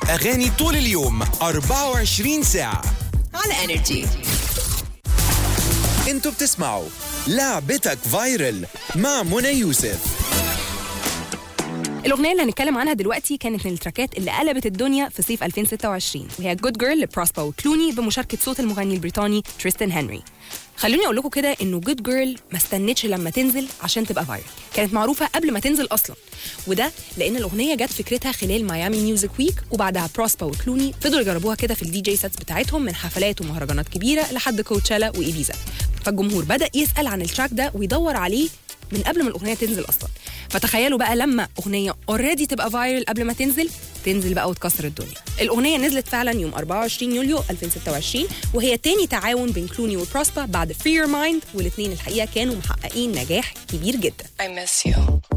أغاني طول اليوم 24 ساعة على انرجي انتوا بتسمعوا لعبتك فايرل مع منى يوسف الأغنية اللي هنتكلم عنها دلوقتي كانت من التراكات اللي قلبت الدنيا في صيف 2026 وهي جود جيرل لبروسبا وكلوني بمشاركة صوت المغني البريطاني تريستن هنري خلوني اقول لكم كده انه جود جيرل ما استنتش لما تنزل عشان تبقى فايرل كانت معروفه قبل ما تنزل اصلا وده لان الاغنيه جت فكرتها خلال ميامي ميوزك ويك وبعدها بروسبا وكلوني فضلوا يجربوها كده في الدي جي سيتس بتاعتهم من حفلات ومهرجانات كبيره لحد كوتشالا وايبيزا فالجمهور بدا يسال عن التراك ده ويدور عليه من قبل ما الاغنيه تنزل اصلا فتخيلوا بقى لما اغنيه اوريدي تبقى فايرل قبل ما تنزل تنزل بقى وتكسر الدنيا الاغنيه نزلت فعلا يوم 24 يوليو 2026 وهي تاني تعاون بين كلوني وبروسبا بعد فري يور مايند والاثنين الحقيقه كانوا محققين نجاح كبير جدا I miss you